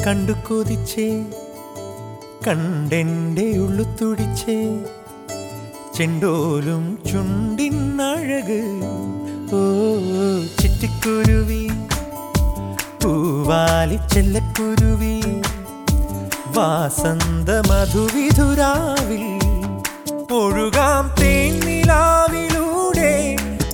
കണ്ടു കൊതിച്ചേ കണ്ടെന്റെ ഉള്ളു തുടിച്ചേ ചെണ്ടോലും ചുണ്ടിനഴക് ഓ ചിറ്റിക്കുരുവി പൂവാലി ചെല്ലക്കുരുവി വാസന്ത മധുവിധുരാവിൽ ഒഴുകാം തേന്നിലാവിലൂടെ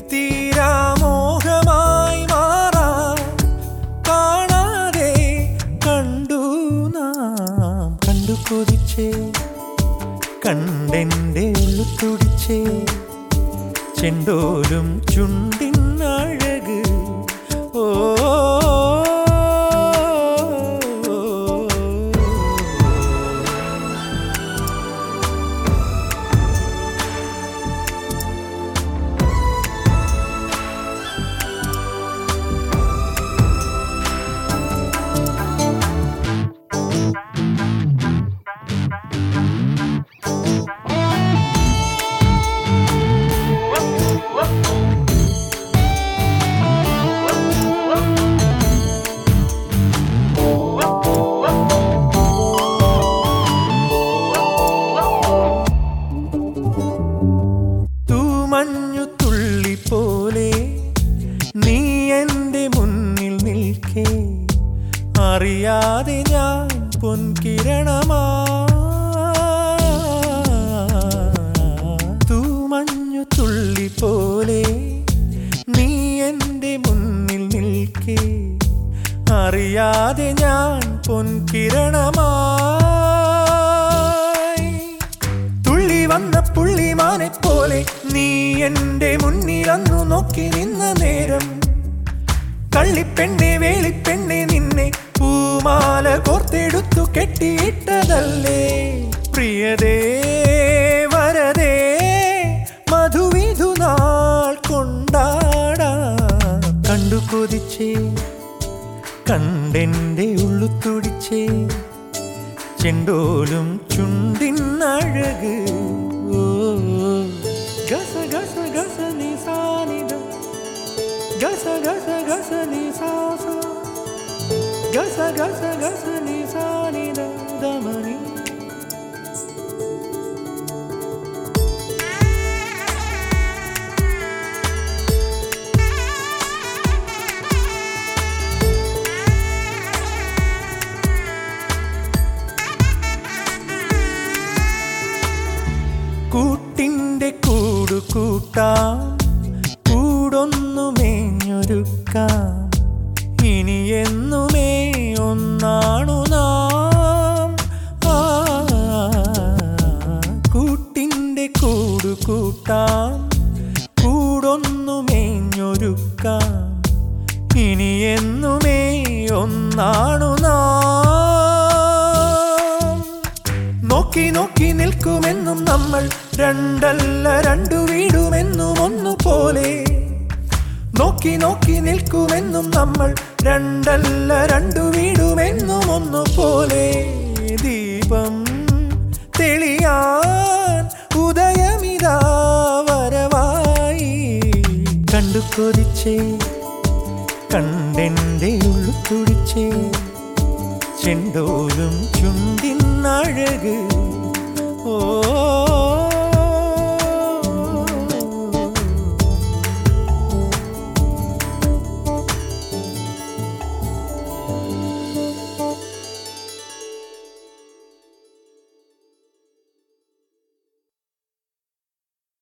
തീരാമോഹമായി മാറാം കാണാതെ കണ്ടു നാം കണ്ടു കൊതിച്ചേ കണ്ടെന്റെ ഉള്ളു തുടിച്ചേ ചെണ്ടോലും ചുണ്ടിനഴക് ഓ തൂമഞ്ഞു തുള്ളി പോലെ നീ എൻ്റെ മുന്നിൽ നിൽക്കേ അറിയാതെ ഞാൻ പൊൻകിരണമാ തൂമഞ്ഞു തുള്ളി പോലെ നീ എൻ്റെ മുന്നിൽ നിൽക്കേ അറിയാതെ ഞാൻ പൊൻകിരണമായി തുള്ളി വന്ന പുള്ളിമാനെ പോലെ നീ എന്റെ മുന്നിൽ അന്നു നോക്കി നിന്ന നേരം കള്ളിപ്പെണ്ണെ വേളിപ്പെണ്ണെ നിന്നെ പൂമാല കോർത്തെടുത്തു കെട്ടിയിട്ടതല്ലേ പ്രിയതേ വരതേ മധുവിധു നാൾ കൊണ്ടാടാ കണ്ടു കൊതിച്ചേ കണ്ടെന്റെ ഉള്ളു തുടിച്ചേ ചെണ്ടോലും ചുണ്ടിനഴക് ഓ ഗസ ഗസ ഗസ നീ സാനിത ഗസ ഗസ ഗസ നീ സാസ ഗസ ഗസ ഗസ നീ സാനിത ദമനി കൂട്ടിൻ്റെ കൂടു കൂട്ടാം കൂടൊന്നു മേഞ്ഞൊരുക്കാം ഇനി എന്നുമേ ഒന്നാണു നാം ആ കൂട്ടിൻ്റെ കൂടു കൂട്ടാം കൂടൊന്നു മേഞ്ഞൊരുക്കാം ഇനി എന്നുമേ ഒന്നാണു നാം നോക്കി നോക്കി നിൽക്കുമെന്നും നമ്മൾ രണ്ടല്ല രണ്ടു വീടുമെന്നും ഒന്നുപോലെ നോക്കി നോക്കി നിൽക്കുമെന്നും നമ്മൾ രണ്ടല്ല രണ്ടു വീടുമെന്നും ഒന്നുപോലെ ദീപം തെളിയാൻ ഉദയമിതാ വരവായി കണ്ടു കൊതിച്ചേ കണ്ടെന്റെ ഉള്ളു തുടിച്ചേ ചെണ്ടോലും ചുണ്ടിനഴക് ഓ